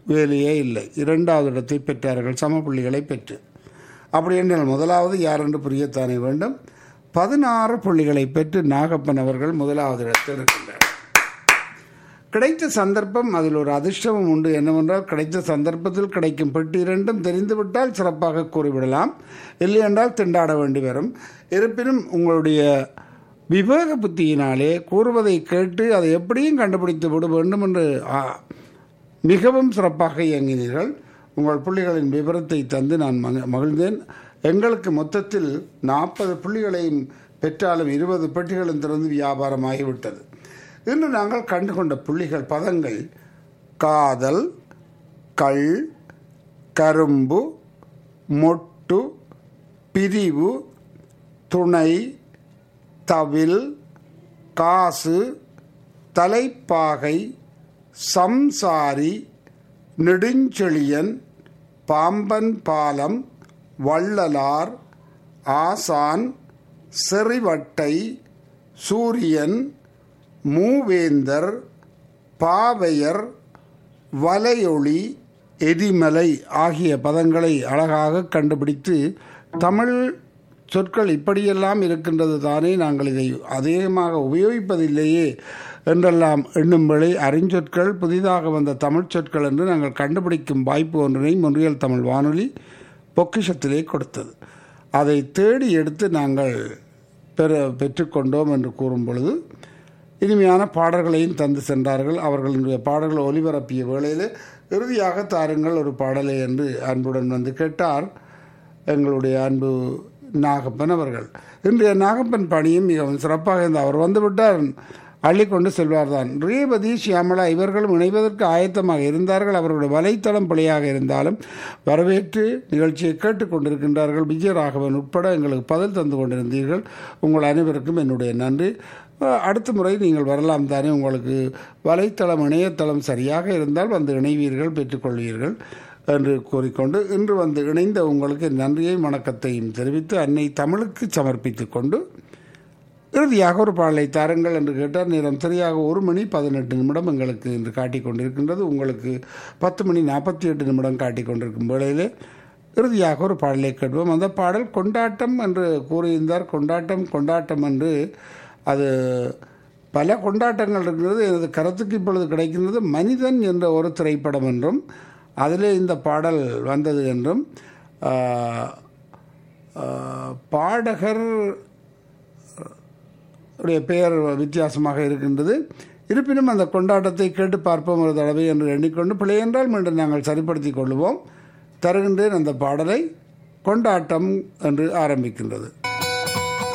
வேலையே இல்லை இரண்டாவது இடத்தை பெற்றார்கள் சம புள்ளிகளை பெற்று அப்படி என்றால் முதலாவது யார் என்று புரியத்தானே வேண்டும் பதினாறு புள்ளிகளை பெற்று நாகப்பன் அவர்கள் முதலாவது இடத்தில் இருக்கின்றார் கிடைத்த சந்தர்ப்பம் அதில் ஒரு அதிர்ஷ்டமும் உண்டு என்னவென்றால் கிடைத்த சந்தர்ப்பத்தில் கிடைக்கும் பெட்டி இரண்டும் தெரிந்துவிட்டால் சிறப்பாக கூறிவிடலாம் இல்லையென்றால் திண்டாட வேண்டி வரும் இருப்பினும் உங்களுடைய விவேக புத்தியினாலே கூறுவதை கேட்டு அதை எப்படியும் கண்டுபிடித்து விட வேண்டும் என்று ஆ, மிகவும் சிறப்பாக இயங்கினீர்கள் உங்கள் புள்ளிகளின் விவரத்தை தந்து நான் மக- மகிழ்ந்தேன் எங்களுக்கு மொத்தத்தில் நாற்பது புள்ளிகளையும் பெற்றாலும் இருபது பெட்டிகளும் திறந்து வியாபாரமாகிவிட்டது இன்று நாங்கள் கண்டுகொண்ட புள்ளிகள் பதங்கள் காதல் கள் கரும்பு மொட்டு பிரிவு துணை தவில் காசு தலைப்பாகை சம்சாரி நெடுஞ்செழியன் பாம்பன் பாலம் வள்ளலார் ஆசான் செறிவட்டை சூரியன் மூவேந்தர் பாவையர் வலையொளி எரிமலை ஆகிய பதங்களை அழகாக கண்டுபிடித்து தமிழ் சொற்கள் இப்படியெல்லாம் இருக்கின்றது தானே நாங்கள் இதை அதிகமாக உபயோகிப்பதில்லையே என்றெல்லாம் எண்ணும்படி அறிஞ்சொற்கள் புதிதாக வந்த தமிழ் சொற்கள் என்று நாங்கள் கண்டுபிடிக்கும் வாய்ப்பு ஒன்றினை முன்றியல் தமிழ் வானொலி பொக்கிஷத்திலே கொடுத்தது அதை தேடி எடுத்து நாங்கள் பெற பெற்றுக்கொண்டோம் என்று கூறும் பொழுது இனிமையான பாடல்களையும் தந்து சென்றார்கள் அவர்களுடைய பாடல்கள் ஒலிபரப்பிய வேளையில் இறுதியாக தாருங்கள் ஒரு பாடலை என்று அன்புடன் வந்து கேட்டார் எங்களுடைய அன்பு நாகப்பன் அவர்கள் இன்றைய நாகப்பன் பணியும் மிகவும் சிறப்பாக இருந்த அவர் வந்துவிட்டார் அள்ளிக்கொண்டு செல்வார்தான் ரேவதி ஷியாமலா இவர்களும் இணைவதற்கு ஆயத்தமாக இருந்தார்கள் அவர்களுடைய வலைத்தளம் பிழையாக இருந்தாலும் வரவேற்று நிகழ்ச்சியை கேட்டுக்கொண்டிருக்கின்றார்கள் விஜயராகவன் உட்பட எங்களுக்கு பதில் தந்து கொண்டிருந்தீர்கள் உங்கள் அனைவருக்கும் என்னுடைய நன்றி அஹ், அடுத்த முறை நீங்கள் வரலாம் தானே உங்களுக்கு வலைத்தளம் இணையதளம் சரியாக இருந்தால் வந்து இணைவீர்கள் பெற்றுக்கொள்வீர்கள் என்று கூறிக்கொண்டு இன்று வந்து இணைந்த உங்களுக்கு நன்றியை வணக்கத்தையும் தெரிவித்து அன்னை தமிழுக்கு சமர்ப்பித்துக் கொண்டு இறுதியாக ஒரு பாடலை தாருங்கள் என்று கேட்டார் நேரம் சரியாக ஒரு மணி பதினெட்டு நிமிடம் எங்களுக்கு இன்று காட்டிக் கொண்டிருக்கின்றது உங்களுக்கு பத்து மணி நாற்பத்தி எட்டு நிமிடம் காட்டிக் கொண்டிருக்கும் வேளையிலே இறுதியாக ஒரு பாடலை கேட்போம் அந்த பாடல் கொண்டாட்டம் என்று கூறியிருந்தார் கொண்டாட்டம் கொண்டாட்டம் என்று அது பல கொண்டாட்டங்கள் இருக்கிறது எனது கருத்துக்கு இப்பொழுது கிடைக்கின்றது மனிதன் என்ற ஒரு திரைப்படம் என்றும் அதிலே இந்த பாடல் வந்தது என்றும் ஆஹ், ஆஹ், பாடகர் உடைய பெயர் வித்தியாசமாக இருக்கின்றது இருப்பினும் அந்த கொண்டாட்டத்தை கேட்டு பார்ப்போம் ஒரு தடவை என்று எண்ணிக்கொண்டு பிழை என்றால் மீண்டும் நாங்கள் சரிப்படுத்திக் கொள்வோம் தருகின்றேன் அந்த பாடலை கொண்டாட்டம் என்று ஆரம்பிக்கின்றது